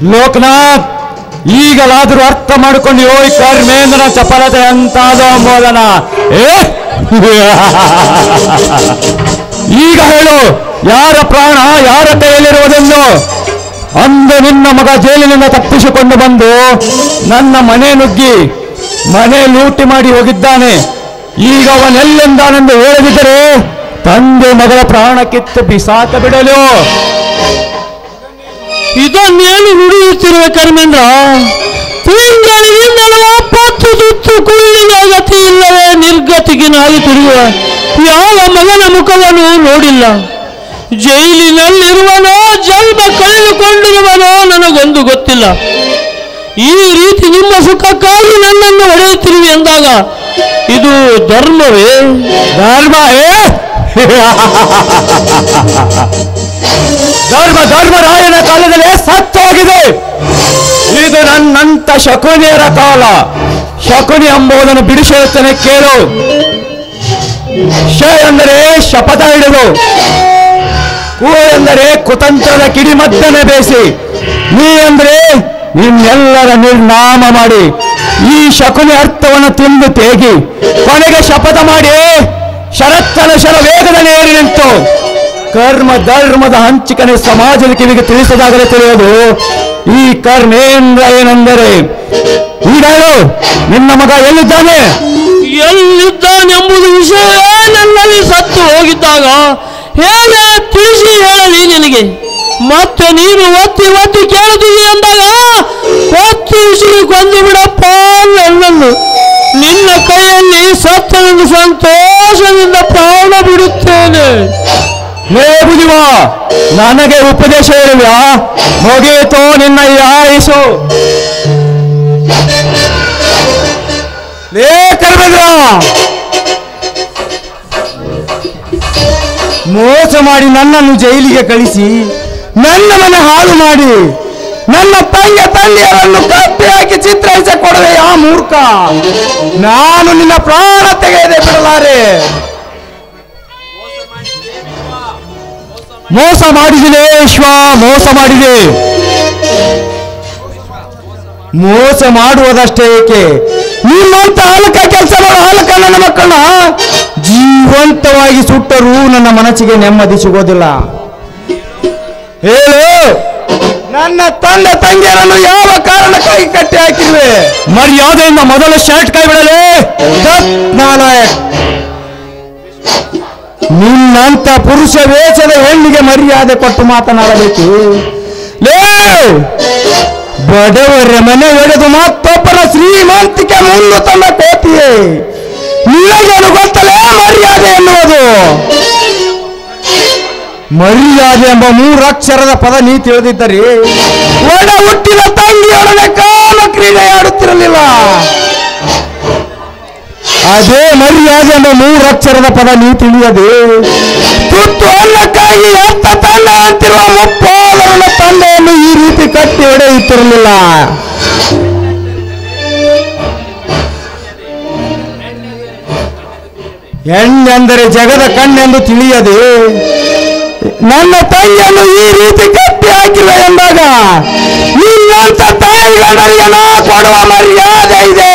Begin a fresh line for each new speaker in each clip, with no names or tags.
ಲೋಕನಾಥ್ ಈಗಲಾದರೂ ಅರ್ಥ ಮಾಡಿಕೊಂಡು ಓ ಈ ಕರ್ಮೇಂದ್ರನ ಚಪಲತೆ ಎಂತಾದೋ ಅಂಬೋದನ ಏ ಈಗ ಹೇಳು ಯಾರ ಪ್ರಾಣ ಯಾರ ಕೈಯಲ್ಲಿರುವುದೆಂದು ಅಂದು ನಿನ್ನ ಮಗ ಜೈಲಿನಿಂದ ತಪ್ಪಿಸಿಕೊಂಡು ಬಂದು ನನ್ನ ಮನೆ ನುಗ್ಗಿ ಮನೆ ಲೂಟಿ ಮಾಡಿ ಹೋಗಿದ್ದಾನೆ ಈಗ ಅವನೆಲ್ಲೆಂದಾನೆಂದು ಹೇಳದಿದ್ದರೆ ತಂದೆ ಮಗಳ ಪ್ರಾಣ ಕಿತ್ತು ಬಿಸಾಕ ಬಿಡಲು
ಇದನ್ನೇನು ನುಡಿಯುತ್ತಿರುವ ಕರ್ಮೇಂದ್ರ ತಿಂಗಳಿಂದಲೂ ಪತ್ತು ಸುತ್ತು ಕುಳ್ಳಿನ ಗತಿ ಇಲ್ಲವೇ ನಿರ್ಗತಿಗೆ ನಾಗಿ ತಿರುಗುವ ಯಾವ ಮಗನ ಮುಖವನ್ನು ನೋಡಿಲ್ಲ ಜೈಲಿನಲ್ಲಿರುವನೋ ಜನ್ಮ ಕಳೆದುಕೊಂಡಿರುವನೋ ನನಗೊಂದು ಗೊತ್ತಿಲ್ಲ ಈ ರೀತಿ ನಿಮ್ಮ ಸುಖಕ್ಕಾಗಿ ನನ್ನನ್ನು ಹೊಡೆಯುತ್ತಿರುವೆ ಎಂದಾಗ ಇದು ಧರ್ಮವೇ
ಧರ್ಮ ಏ ಧರ್ಮ ಧರ್ಮರಾಯನ ಕಾಲದಲ್ಲಿ ಸತ್ತೋಗಿದೆ ಇದು ನನ್ನಂತ ಶಕುನಿಯರ ಕಾಲ ಶಕುನಿ ಎಂಬುದನ್ನು ಬಿಡಿಸುತ್ತೇನೆ ಕೇಳು ಶ ಎಂದರೆ ಶಪಥ ಹಿಡಿದು ಕು ಎಂದರೆ ಕುತಂತ್ರದ ಕಿಡಿಮದ್ದನೆ ಬೇಸಿ ನೀ ಅಂದ್ರೆ ನಿನ್ನೆಲ್ಲರ ನಿರ್ನಾಮ ಮಾಡಿ ಈ ಶಕುನಿ ಅರ್ಥವನ್ನು ತಿಂದು ತೇಗಿ ಕೊನೆಗೆ ಶಪಥ ಮಾಡಿ ಶರತ್ತನ ಶರ ವೇಗದಲ್ಲಿ ಏರಿ ನಿಂತು ಕರ್ಮ ಧರ್ಮದ ಹಂಚಿಕನೆ ಸಮಾಜದ ಕಿವಿಗೆ ತಿಳಿಸದಾಗಲೇ ತಿಳಿಯೋದು ಈ ಕರ್ಮೇಂದ್ರ ಏನೆಂದರೆ ಈಗ ಹೇಳು ನಿನ್ನ ಮಗ ಎಲ್ಲಿದ್ದಾನೆ
ಎಲ್ಲಿದ್ದಾನೆಂಬುದು ವಿಷಯ ನನ್ನಲ್ಲಿ ಸತ್ತು ಹೋಗಿದ್ದಾಗ ಹೇಗೆ ತಿಳಿಸಿ ಹೇಳಲಿ ನಿನಗೆ ಮತ್ತೆ ನೀನು ಒತ್ತಿ ಒತ್ತಿ ಕೇಳುತ್ತೀವಿ ಅಂದಾಗ ಒತ್ತಿ ಉಸಿರು ಕೊಂದು ಬಿಡಪ್ಪ ನನ್ನನ್ನು ನಿನ್ನ ಕೈಯಲ್ಲಿ ಸತ್ತನೆಂದು ಸಂತೋಷದಿಂದ ಪ್ರಾಣ ಬಿಡುತ್ತೇನೆ
ಲೇ ಬುದಿವ ನನಗೆ ಉಪದೇಶ ಹೇಳುವ್ಯಾ ಮುಗೀತು ನಿನ್ನ ಈ ಆಯುಸು ಲೇ ಕರ್ಮೇಂದ್ರ ಮೋಸ ಮಾಡಿ ನನ್ನನ್ನು ಜೈಲಿಗೆ ಕಳಿಸಿ ನನ್ನ ಮನೆ ಹಾಳು ಮಾಡಿ ನನ್ನ ತಂಗ ತಂದೆಯರನ್ನು ಕಪ್ಪಿ ಹಾಕಿ ಚಿತ್ರಿಸ ಕೊಡದೆ ಆ ಮೂರ್ಖ ನಾನು ನಿನ್ನ ಪ್ರಾಣ ತೆಗೆಯದೆ ಬಿಡಲಾರೆ ಮೋಸ ಮಾಡಿದಿದೆ ವಿಶ್ವ ಮೋಸ ಮಾಡಿದೆ ಮೋಸ ಮಾಡುವುದಷ್ಟೇ ಏಕೆ ನಿಮ್ಮಂತ ಹಾಲಕ ಕೆಲಸ ಮಾಡೋ ಹಾಲಕ ನನ್ನ ಮಕ್ಕಳನ್ನ ಜೀವಂತವಾಗಿ ಸುಟ್ಟರೂ ನನ್ನ ಮನಸ್ಸಿಗೆ ನೆಮ್ಮದಿ ಸಿಗೋದಿಲ್ಲ ಹೇಳು ನನ್ನ ತಂದೆ ತಂಗಿಯರನ್ನು ಯಾವ ಕಾರಣಕ್ಕಾಗಿ ಕಟ್ಟಿ ಹಾಕಿರುವೆ ಮರ್ಯಾದೆಯಿಂದ ಮೊದಲು ಶರ್ಟ್ ಕೈ ಬಿಡಲೇ ನಾಲಾಯಕ್ ನಿನ್ನಂತ ಪುರುಷ ವೇಷದ ಹೆಣ್ಣಿಗೆ ಮರ್ಯಾದೆ ಕೊಟ್ಟು ಮಾತನಾಡಬೇಕು ಲೇ ಬಡವರ ಮನೆ ಒಡೆದು ಮತ್ತೊಬ್ಬರ ಶ್ರೀಮಂತಿಕೆ ಮುಂದೆ ತನ್ನ ಕೋತಿಯೇ ನಿನಗೇನು ಗೊತ್ತಲೇ ಮರ್ಯಾದೆ ಎನ್ನುವುದು ಮರ್ಯಾದೆ ಎಂಬ ಮೂರಕ್ಷರದ ಪದ ನೀ ತಿಳಿದಿದ್ದರೆ ಒಡ ಹುಟ್ಟಿದ ತಂಗಿಯೊಡನೆ ಕಾಲ ಕ್ರೀಡೆ ಆಡುತ್ತಿರಲಿಲ್ಲ ಅದೇ ಮರ್ಯಾದೆ ಎಂಬ ಮೂರಕ್ಷರದ ಪದ ನೀ ತಿಳಿಯದೆ ತುತ್ತು ಅನ್ನಕ್ಕಾಗಿ ಎತ್ತ ತಂಡ ಅಂತಿರುವ ಮುಪ್ಪಾದರನ ತಂದೆಯನ್ನು ಈ ರೀತಿ ಕಟ್ಟಿ ಹೊಡೆಯುತ್ತಿರಲಿಲ್ಲ ಹೆಣ್ಣೆಂದರೆ ಜಗದ ಕಣ್ಣೆಂದು ತಿಳಿಯದೆ ನನ್ನ ತಾಯಿಯನ್ನು ಈ ರೀತಿ ಕಟ್ಟಿ ಹಾಕಿಲ್ಲ ಎಂದಾಗ ನಿನ್ನಂತ ತಾಯಿಗಳಿಗೆ ನಾ ಕೊಡುವ ಮರ್ಯಾದೆ ಇದೆ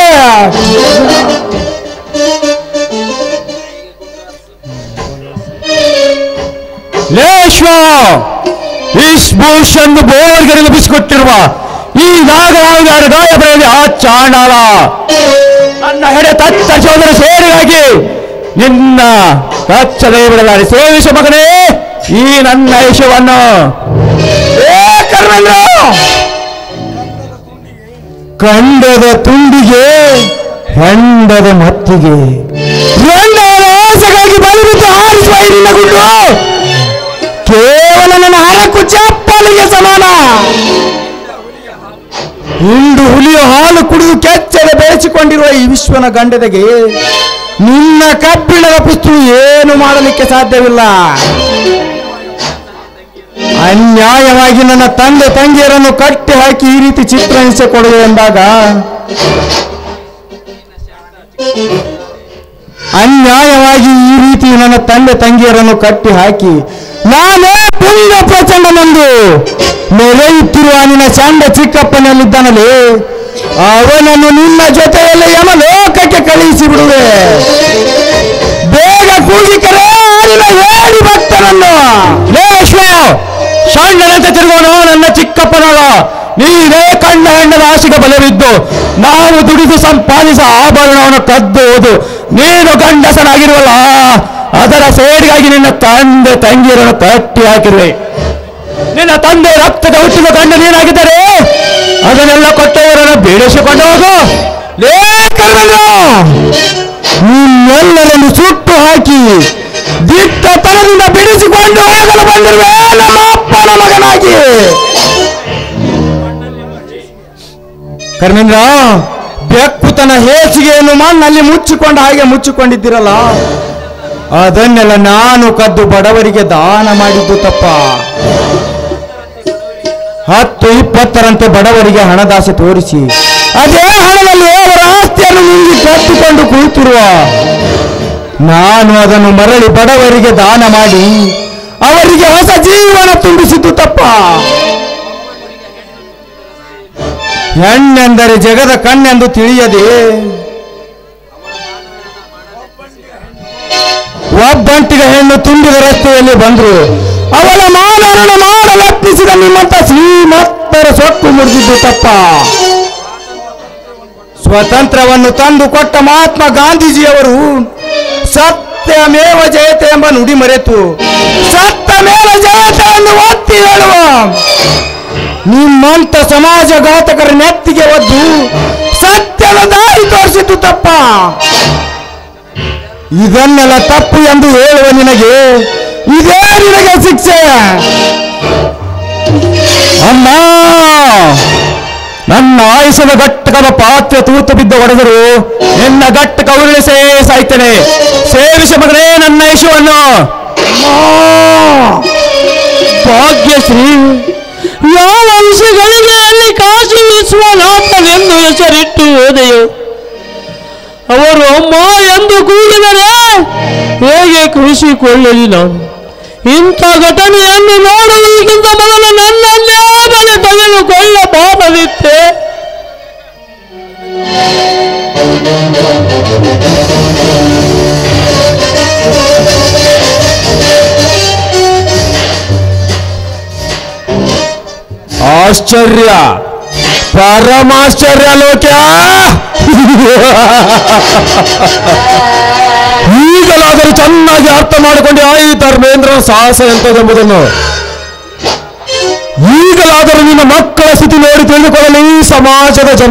ಲೇಶ್ವ ವಿಶ್ಭೂಷಣ್ ಬೋರ್ಗರಿಗೆ ಬಿಸಿಕೊಟ್ಟಿರುವ ಈ ನಾಗರಾಜರ ಗಾಯ ಬರೆಯಲಿ ಆ ಚಾಂಡಾಲ ನನ್ನ ಹೆಡೆ ತತ್ತ ಸೋದರ ಸೇರಿಗಾಗಿ ನಿನ್ನ ಕಚ್ಚದೇ ಬಿಡಲಾರೆ ಸೇವಿಸು ಮಗನೇ ಈ ನನ್ನ ಯಶವನ್ನು ಏ ಕರ್ಮೇಂದ್ರ ಕಂಡದ ತುಂಡಿಗೆ ಹೆಂಡದ ಮತ್ತಿಗೆ ಹೆಂಡದ ಆಸೆಗಾಗಿ ಬಲಿಬಿದ್ದು ಹಾರಿಸುವ ಈ ನಿನ್ನ ಗುಂಡು ಕೇವಲ ನನ್ನ ಹರಕು ಚಪ್ಪಲಿಗೆ ಸಮಾನ ಹಿಂಡು ಹುಲಿಯ ಹಾಲು ಕುಡಿದು ಕೆಚ್ಚದೆ ಬೆಳೆಸಿಕೊಂಡಿರುವ ಈ ವಿಶ್ವನ ಗಂಡದಗೆ ನಿನ್ನ ಕಬ್ಬಿಣದ ಪುಸ್ತು ಏನು ಮಾಡಲಿಕ್ಕೆ ಸಾಧ್ಯವಿಲ್ಲ ಅನ್ಯಾಯವಾಗಿ ನನ್ನ ತಂದೆ ತಂಗಿಯರನ್ನು ಕಟ್ಟಿ ಹಾಕಿ ಈ ರೀತಿ ಚಿತ್ರಹಿಂಸೆ ಕೊಡುವೆ ಎಂದಾಗ ಅನ್ಯಾಯವಾಗಿ ಈ ರೀತಿ ನನ್ನ ತಂದೆ ತಂಗಿಯರನ್ನು ಕಟ್ಟಿ ಹಾಕಿ ನಾನೇ ಪುಂಗ ಪ್ರಚಂಡನೆಂದು ಮೆರೆಯುತ್ತಿರುವ ನಿನ್ನ ಚಂಡ ಚಿಕ್ಕಪ್ಪನಲ್ಲಿದ್ದಾನಲ್ಲಿ ಅವನನ್ನು ನಿನ್ನ ಜೊತೆಯಲ್ಲಿ ಯಮಲೋಕಕ್ಕೆ ಕಳುಹಿಸಿ ಬಿಡುವೆ ಬೇಗ ಕೂಗಿ ಕರೆ ನಿನ್ನ ಹೇಳಿ ಭಕ್ತನನ್ನು ಲೇಶ್ವ ಸಣ್ಣನಂತೆ ತಿರುಗೋನು ನನ್ನ ಚಿಕ್ಕಪ್ಪನಲ್ಲ ನೀನೇ ಕಣ್ಣ ಹೆಣ್ಣದ ಆಶೆಗೆ ಬಲವಿದ್ದು ನಾವು ದುಡಿದು ಸಂಪಾದಿಸ ಆಭರಣವನ್ನು ಕದ್ದುವುದು ನೀನು ಗಂಡಸನಾಗಿರುವಲ್ಲ ಅದರ ಸೇಡಿಗಾಗಿ ನಿನ್ನ ತಂದೆ ತಂಗಿಯರನ್ನು ಕಟ್ಟಿ ಹಾಕಿರುವೆ ನಿನ್ನ ತಂದೆ ರಕ್ತದ ಹುಟ್ಟಿದ ಗಂಡ ನೀನಾಗಿದ್ದರೆ ಅದನ್ನೆಲ್ಲ ಕೊಟ್ಟವರನ್ನು ಬೀಳಿಸಿಕೊಂಡು ಹೋಗು ಲೇಖನನ್ನು ನಿಮ್ಮೆಲ್ಲರನ್ನು ಸುಟ್ಟು ಹಾಕಿ ದಿಟ್ಟ ತನದಿಂದ ಬಿಡಿಸಿಕೊಂಡು ಹೋಗಲು ಬಂದಿರುವೆ ನಮ್ಮ ಅಪ್ಪನ ಮಗನಾಗಿ ಕರ್ಮೇಂದ್ರ ಬೆಕ್ಕುತನ ಹೇಸಿಗೆಯನ್ನು ಮಣ್ಣಲ್ಲಿ ಮುಚ್ಚಿಕೊಂಡ ಹಾಗೆ ಮುಚ್ಚಿಕೊಂಡಿದ್ದಿರಲ್ಲ ಅದನ್ನೆಲ್ಲ ನಾನು ಕದ್ದು ಬಡವರಿಗೆ ದಾನ ಮಾಡಿದ್ದು ತಪ್ಪ ಹತ್ತು ಇಪ್ಪತ್ತರಂತೆ ಬಡವರಿಗೆ ಹಣದಾಸೆ ತೋರಿಸಿ ಅದೇ ಹಣದಲ್ಲಿ ಅವರ ಆಸ್ತಿಯನ್ನು ನುಂಗಿ ಕಟ್ಟಿಕೊಂಡು ಕುಳಿತಿರುವ ನಾನು ಅದನ್ನು ಮರಳಿ ಬಡವರಿಗೆ ದಾನ ಮಾಡಿ ಅವರಿಗೆ ಹೊಸ ಜೀವನ ತುಂಬಿಸಿದ್ದು ತಪ್ಪ ಹೆಣ್ಣೆಂದರೆ ಜಗದ ಕಣ್ಣೆಂದು ತಿಳಿಯದೆ ಒಬ್ಬಂಟಿಗ ಹೆಣ್ಣು ತುಂಬಿದ ರಸ್ತೆಯಲ್ಲಿ ಬಂದ್ರು ಅವಳ ಮಾನವರನ್ನು ಮಾಡಲು ಯತ್ನಿಸಿದ ನಿಮ್ಮಂತ ಶ್ರೀಮಂತರ ಸೊಕ್ಕು ಮುರಿದಿದ್ದು ತಪ್ಪ ಸ್ವತಂತ್ರವನ್ನು ತಂದು ಕೊಟ್ಟ ಮಹಾತ್ಮ ಗಾಂಧೀಜಿಯವರು ಸತ್ಯಮೇವ ಜಯತೆ ಎಂಬ ನುಡಿ ಮರೆತು ಸತ್ಯಮೇವ ಜಯತೆ ಎಂದು ಒತ್ತಿ ಹೇಳುವ ನಿಮ್ಮಂತ ಸಮಾಜಘಾತಕರ ನೆತ್ತಿಗೆ ಒದ್ದು ಸತ್ಯದ ದಾರಿ ತೋರಿಸಿದ್ದು ತಪ್ಪ ಇದನ್ನೆಲ್ಲ ತಪ್ಪು ಎಂದು ಹೇಳುವ ನಿನಗೆ ಇದೇ ನಿನಗೆ ಶಿಕ್ಷೆ ಅಮ್ಮ ನನ್ನ ಆಯುಷದ ಘಟ್ಟಕದ ಪಾತ್ರೆ ತೂತು ಬಿದ್ದು ಹೊಡೆದರು ನಿನ್ನ ಘಟ್ಟಕ ಉರುಳಿಸೇ ಸಾಯ್ತೇನೆ ಸೇವಿಸ ಮಗನೇ ನನ್ನ ಯಶುವನ್ನು
ಭಾಗ್ಯಶ್ರೀ ಯಾವ ಅಂಶಗಳಿಗೆ ಅಲ್ಲಿ ಕಾಶಿ ವಿಶ್ವನಾಥನೆಂದು ಹೆಸರಿಟ್ಟು ಹೋದೆಯೋ ಅವರು ಅಮ್ಮ ಎಂದು ಕೂಗಿದರೆ ಹೇಗೆ ಕೃಷಿಕೊಳ್ಳಲಿ ನಾನು ಇಂಥ ಘಟನೆಯನ್ನು ನೋಡುವುದಕ್ಕಿಂತ ಮೊದಲು ನನ್ನನ್ನೇ ಬಲಿ ತೆಗೆದುಕೊಳ್ಳಬಹುದಿತ್ತೆ
ಆಶ್ಚರ್ಯ ಪರಮಾಶ್ಚರ್ಯ ಲೋಕ್ಯ ಈಗಲಾದರೂ ಚೆನ್ನಾಗಿ ಅರ್ಥ ಮಾಡಿಕೊಂಡು ಈ ಧರ್ಮೇಂದ್ರನ ಸಾಹಸ ಎಂತದೆಂಬುದನ್ನು ಈಗಲಾದರೂ ನಿನ್ನ ಮಕ್ಕಳ ಸ್ಥಿತಿ ನೋಡಿ ತಿಳಿದುಕೊಳ್ಳಲು ಈ ಸಮಾಜದ ಜನ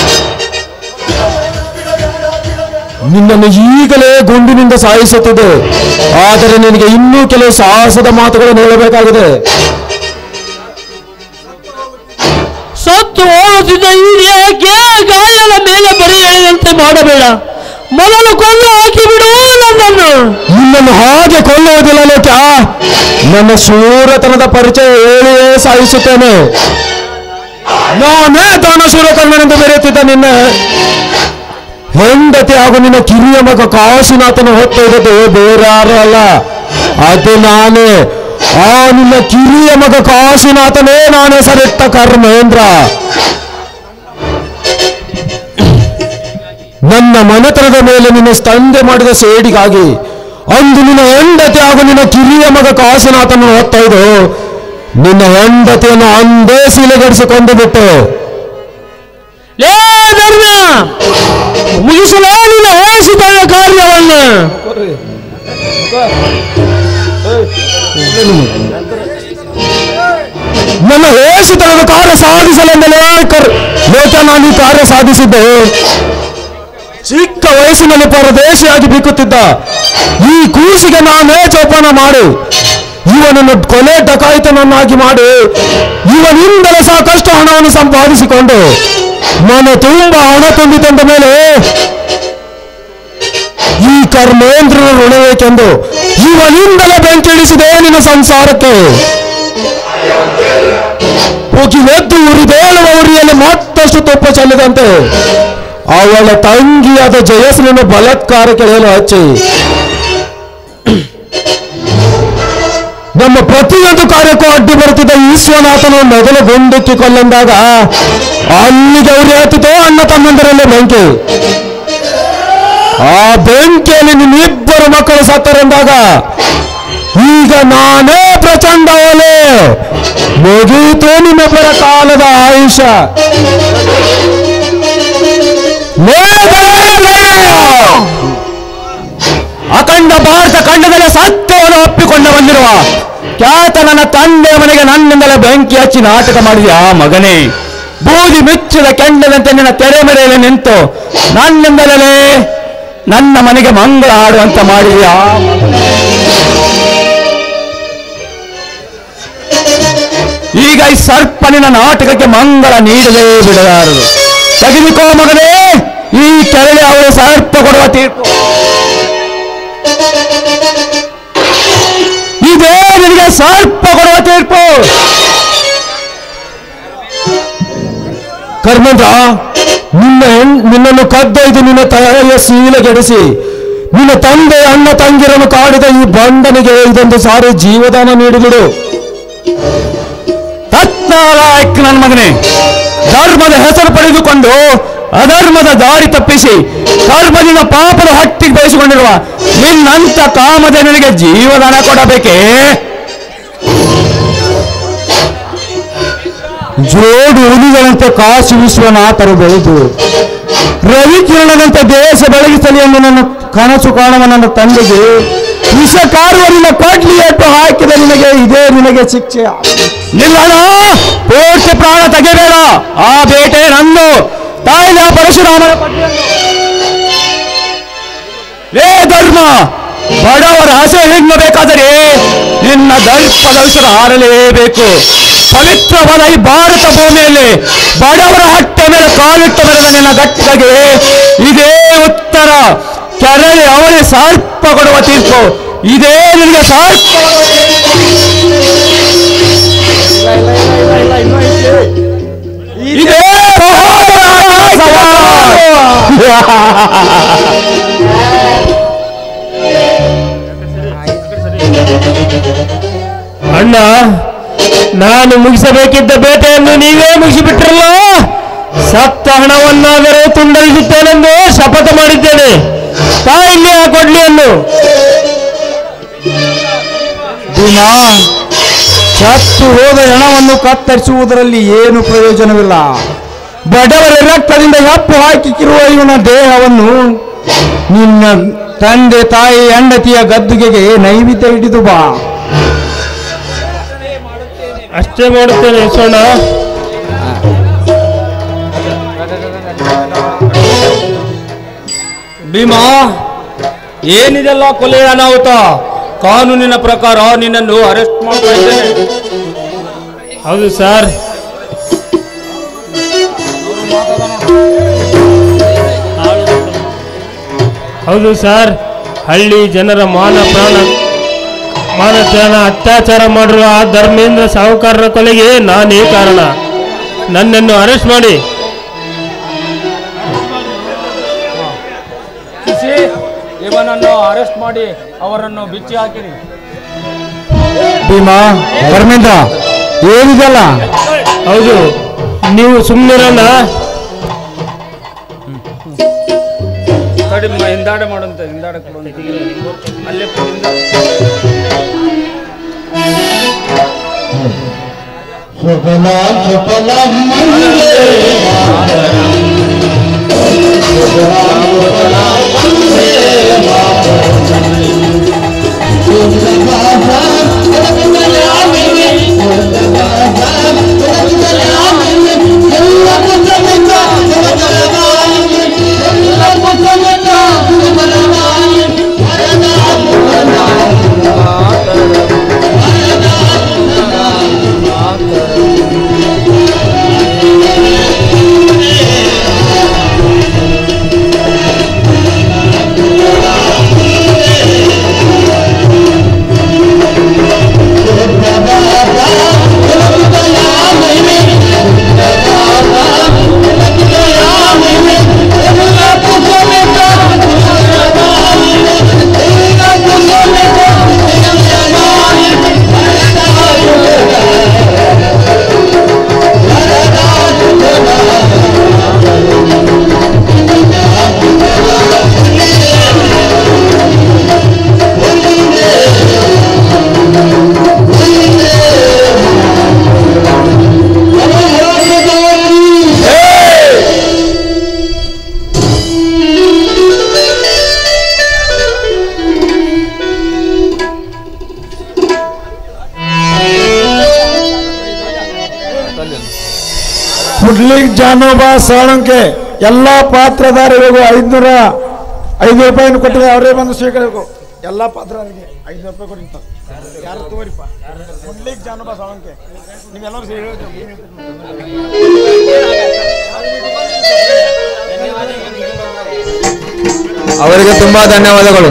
ನಿನ್ನನ್ನು ಈಗಲೇ ಗುಂಡಿನಿಂದ ಸಾಯಿಸುತ್ತಿದೆ ಆದರೆ ನಿನಗೆ ಇನ್ನೂ ಕೆಲವು ಸಾಹಸದ ಮಾತುಗಳನ್ನು ಹೇಳಬೇಕಾಗಿದೆ
ಸತ್ತು ಹೋಗುತ್ತಿದ್ದ ಈ ದೇಹಕ್ಕೆ ಗಾಯದ ಮೇಲೆ ಬರಿ ಎಳೆದಂತೆ ಮಾಡಬೇಡ ಮೊದಲು ಕೊಂದು ಹಾಕಿ ಬಿಡು ನನ್ನನ್ನು
ನಿನ್ನನ್ನು ಹಾಗೆ ಕೊಲ್ಲುವುದಿಲ್ಲ ಲೋಕ ನನ್ನ ಶೂರತನದ ಪರಿಚಯ ಹೇಳಿಯೇ ಸಾಯಿಸುತ್ತೇನೆ ನಾನೇ ತಾನ ಶೂರಕರ್ಣನೆಂದು ಬೆರೆಯುತ್ತಿದ್ದ ನಿನ್ನ ಹೆಂಡತಿ ಹಾಗೂ ನಿನ್ನ ಕಿರಿಯ ಮಗ ಕಾಶಿನಾಥನ ಹೊತ್ತೊಯ್ದದ್ದು ಬೇರೆ ಯಾರು ಅಲ್ಲ ಅದು ನಾನೇ ಆ ನಿನ್ನ ಕಿರಿಯ ಮಗ ಕಾಶಿನಾಥನೇ ನಾನು ಹೆಸರಿಟ್ಟ ಕರ್ಮೇಂದ್ರ ನನ್ನ ಮನೆತನದ ಮೇಲೆ ನಿನ್ನ ತಂದೆ ಮಾಡಿದ ಸೇಡಿಗಾಗಿ ಅಂದು ನಿನ್ನ ಹೆಂಡತಿ ಹಾಗೂ ನಿನ್ನ ಕಿರಿಯ ಮಗ ಕಾಶಿನಾಥನ ಹೊತ್ತೊಯ್ದು ನಿನ್ನ ಹೆಂಡತಿಯನ್ನು ಅಂದೇ ಸೀಲೆಗಡಿಸಿಕೊಂಡು ಬಿಟ್ಟು
ಲೇ ಧರ್ಮ ಮುಗಿಸಲ ನಿನ್ನ ವಹಿಸಿದ ಕಾರ್ಯವನ್ನು
ನನ್ನ ಹೇಸಿತನದ ಕಾರ್ಯ ಸಾಧಿಸಲೆಂದಲೇ ಕರ್ ಲೋಕ ನಾನು ಈ ಕಾರ್ಯ ಸಾಧಿಸಿದ್ದೆ ಚಿಕ್ಕ ವಯಸ್ಸಿನಲ್ಲಿ ಪರದೇಶಿಯಾಗಿ ಬೀಕುತ್ತಿದ್ದ ಈ ಕೂಸಿಗೆ ನಾನೇ ಜೋಪಾನ ಮಾಡಿ ಇವನನ್ನು ಕೊಲೆ ಡಕಾಯಿತನನ್ನಾಗಿ ಮಾಡಿ ಇವನಿಂದಲೇ ಸಾಕಷ್ಟು ಹಣವನ್ನು ಸಂಪಾದಿಸಿಕೊಂಡು ಮನೆ ತುಂಬ ಹಣ ತುಂಬಿತಂದ ಮೇಲೆ ಈ ಕರ್ಮೇಂದ್ರನ ಋಣವೇಕೆಂದು ಇವನಿಂದಲೇ ಬೆಂಕಿಳಿಸಿದೆ ನಿನ್ನ ಸಂಸಾರಕ್ಕೆ ಹೋಗಿ ಎದ್ದು ಉರಿದೇಳುವ ಉರಿಯಲ್ಲಿ ಮತ್ತಷ್ಟು ತುಪ್ಪ ಚೆಲ್ಲಿದಂತೆ ಅವಳ ತಂಗಿಯಾದ ಜಯಸ್ರನ್ನು ಬಲಾತ್ಕಾರ ಕೆಳೆಯಲು ಹಚ್ಚಿ ನಮ್ಮ ಪ್ರತಿಯೊಂದು ಕಾರ್ಯಕ್ಕೂ ಅಡ್ಡಿ ಬರುತ್ತಿದ್ದ ಈಶ್ವನಾಥನು ಮೊದಲು ಗುಂಡಿಕ್ಕಿಕೊಳ್ಳೆಂದಾಗ ಅಲ್ಲಿಗೆ ಉರಿ ಹತ್ತಿತೋ ಅಣ್ಣ ತಮ್ಮಂದರಲ್ಲಿ ಬೆಂಕಿ ಆ ಬೆಂಕಿಯಲ್ಲಿ ನಿಮ್ಮಿಬ್ಬರು ಮಕ್ಕಳು ಸತ್ತರೆಂದಾಗ ಈಗ ನಾನೇ ಪ್ರಚಂಡ ಒಲೆ ಮುಗೀತು ನಿಮ್ಮಿಬ್ಬರ ಕಾಲದ ಆಯುಷ್ಯ ಅಖಂಡ ಭಾರತ ಖಂಡದಲ್ಲಿ ಸತ್ಯವನ್ನು ಒಪ್ಪಿಕೊಂಡು ಬಂದಿರುವ ಖ್ಯಾತ ನನ್ನ ತಂದೆಯ ಮನೆಗೆ ನನ್ನಿಂದಲೇ ಬೆಂಕಿ ಹಚ್ಚಿ ನಾಟಕ ಮಾಡಿದ ಆ ಮಗನೇ ಬೂದಿ ಮುಚ್ಚಿದ ಕೆಂಡದಂತೆ ನಿನ್ನ ತೆರೆ ಮರೆಯಲ್ಲಿ ನಿಂತು ನನ್ನಿಂದಲೇ ನನ್ನ ಮನೆಗೆ ಮಂಗಳ ಹಾಡುವಂತ ಮಾಡಿದ ಆ ಮಗನೇ. ಈಗ ಈ ಸರ್ಪನಿನ ನಾಟಕಕ್ಕೆ ಮಂಗಳ ನೀಡಲೇ ಬಿಡಲಾರದು ತೆಗೆದುಕೋ ಮಗನೇ ಈ ಕೆರಳಿ ಅವರು ಸರ್ಪ ಕೊಡುವ ತೀರ್ಪು ಇದೇ ನಿನಗೆ ಸರ್ಪ ಕೊಡುವ ತೀರ್ಪು ಕರ್ಮೇಂದ್ರ ನಿನ್ನ ಹೆಣ್ ನಿನ್ನನ್ನು ಕದ್ದೊಯ್ದು ನಿನ್ನ ತಾಯಿಯ ಶೀಲಗೆಡಿಸಿ ನಿನ್ನ ತಂದೆ ಅಣ್ಣ ತಂಗಿರನ್ನು ಕಾಡಿದ ಈ ಬಂಡನಿಗೆ ಇದೊಂದು ಸಾರಿ ಜೀವದಾನ ನೀಡಿಬಿಡು ತತ್ನಾಲಾಯಕ್ ನನ್ನ ಮಗನೇ ಧರ್ಮದ ಹೆಸರು ಪಡೆದುಕೊಂಡು ಅಧರ್ಮದ ದಾರಿ ತಪ್ಪಿಸಿ ಕರ್ಮದಿಂದ ಪಾಪದ ಹಟ್ಟಿಗೆ ಬಯಸಿಕೊಂಡಿರುವ ನಿನ್ನಂತ ಕಾಮಧೇನಿಗೆ ಜೀವದಾನ ಕೊಡಬೇಕೇ ಜೋಡು ಹುಲಿಗಳಂತೆ ಕಾಶಿ ವಿಶ್ವನಾಥರು ಬೆಳೆದು ರವಿಕಿರಣದಂತೆ ದೇಶ ಬೆಳಗಿಸಲಿ ಎಂದು ನನ್ನ ಕನಸು ಕಾಣುವ ನನ್ನ ತಂದೆಗೆ ವಿಷಕಾರುವ ನಿನ್ನ ಕೊಡ್ಲಿ ಎಟ್ಟು ಹಾಕಿದ ನಿನಗೆ ಇದೇ ನಿನಗೆ ಶಿಕ್ಷೆ ನಿಲ್ಲಣ ಪೂರ್ತಿ ಪ್ರಾಣ ತೆಗೆಬೇಡ ಆ ಬೇಟೆ ನಂದು ತಾಯಿನ ಪರಶುರಾಮನ ಪಟ್ಟಿಯನ್ನು ಲೇ ಧರ್ಮ ಬಡವರ ಹಸೆ ಹಿಗ್ಗಬೇಕಾದರೆ ನಿನ್ನ ದರ್ಪದ ವಿಷಯ ಹಾರಲೇಬೇಕು ಪವಿತ್ರವಾದ ಈ ಭಾರತ ಭೂಮಿಯಲ್ಲಿ ಬಡವರ ಹಟ್ಟೆ ಮೇಲೆ ಕಾಲಿಟ್ಟು ಬೆಳೆದ ನಿನ್ನ ಗಟ್ಟಿಗೆ ಇದೇ ಉತ್ತರ ಕೆರಳಿ ಅವರೇ ಸರ್ಪ ಕೊಡುವ ತೀರ್ಪು ಇದೇ ನಿನಗೆ ಸರ್ಪ ಇದೇ ಮಹಾಭಾರತ ಸವಾಲು.
ಅಣ್ಣ ನಾನು ಮುಗಿಸಬೇಕಿದ್ದ ಬೇಟೆಯನ್ನು ನೀವೇ ಮುಗಿಸಿಬಿಟ್ರಲ್ಲ ಸತ್ತ ಹಣವನ್ನಾದರೂ ತುಂಡರಿಸುತ್ತೇನೆಂದು ಶಪಥ ಮಾಡಿದ್ದೇನೆ ತಾಯಿಲ್ಲಿ ಆ ಕೊಡ್ಲಿಯನ್ನು
ದಿನ ಸತ್ತು ಹೋದ ಹೆಣವನ್ನು ಕತ್ತರಿಸುವುದರಲ್ಲಿ ಏನು ಪ್ರಯೋಜನವಿಲ್ಲ ಬಡವರ ರಕ್ತದಿಂದ ಹೆಪ್ಪು ಹಾಕಿಕಿರುವ ಇವನ ದೇಹವನ್ನು ನಿನ್ನ ತಂದೆ ತಾಯಿ ಹೆಂಡತಿಯ ಗದ್ದುಗೆಗೆ ನೈವೇದ್ಯ ಹಿಡಿದು ಬಾ
ಅಷ್ಟೇ ಮಾಡುತ್ತೇನೆ ಸೋಣ
ಭೀಮಾ ಏನಿದೆಲ್ಲ ಕೊಲೆಯ ಅನಾಹುತ ಕಾನೂನಿನ ಪ್ರಕಾರ ನಿನ್ನನ್ನು ಅರೆಸ್ಟ್ ಮಾಡ್ತಾ ಇದ್ದೇನೆ
ಹೌದು ಸರ್ ಹೌದು ಸರ್ ಹಳ್ಳಿ ಜನರ ಮಾನ ಪ್ರಾಣ ಮಾನ ಪ್ರಾಣ ಅತ್ಯಾಚಾರ ಮಾಡಿರುವ ಆ ಧರ್ಮೇಂದ್ರ ಸಾಹುಕಾರರ ಕೊಲೆಗೆ ನಾನೇ ಕಾರಣ ನನ್ನನ್ನು ಅರೆಸ್ಟ್ ಮಾಡಿ
ಇವನನ್ನು ಅರೆಸ್ಟ್ ಮಾಡಿ ಅವರನ್ನು ಬಿಚ್ಚಿ ಹಾಕಿರಿ
ಭೀಮಾ ಧರ್ಮೇಂದ್ರ ಏನಿದೆಲ್ಲ
ಹೌದು ನೀವು ಸುಮ್ಮನಿರಲ್ಲ
ತಡಿ ಮ- ಹಿಂದಾಡೆ ಮಾಡುವಂತ ಹಿಂದಾಡೆ ಕೊಡುವಂತ ಅಲ್ಲೇ ಹಿಂದ
ಿ ಮುಡ್ಲಿಗ್ ಜಾನೋಬ ಸಾಳಂಕೆ ಎಲ್ಲ ಪಾತ್ರಧಾರಿಗಳಿಗೂ ಐದ್ನೂರ ಐದು ರೂಪಾಯಿನ ಕೊಟ್ಟಿದೆ ಅವರೇ ಬಂದು ಸ್ವೀಕರಿಸಬೇಕು ಎಲ್ಲ ಪಾತ್ರಧಾರಿಗೆ ಐದು ರೂಪಾಯಿ ಕೊಟ್ಟಿರ್ತಾರೆ ಯಾರು ತಗೋರಿಪ್ಪ ಮುಡ್ಲಿಗ್ ಜಾನೋಬ ಸಾಳಂಕೆ ನೀವೆಲ್ಲರೂ ಸೇರಿ
ಅವರಿಗೆ ತುಂಬಾ ಧನ್ಯವಾದಗಳು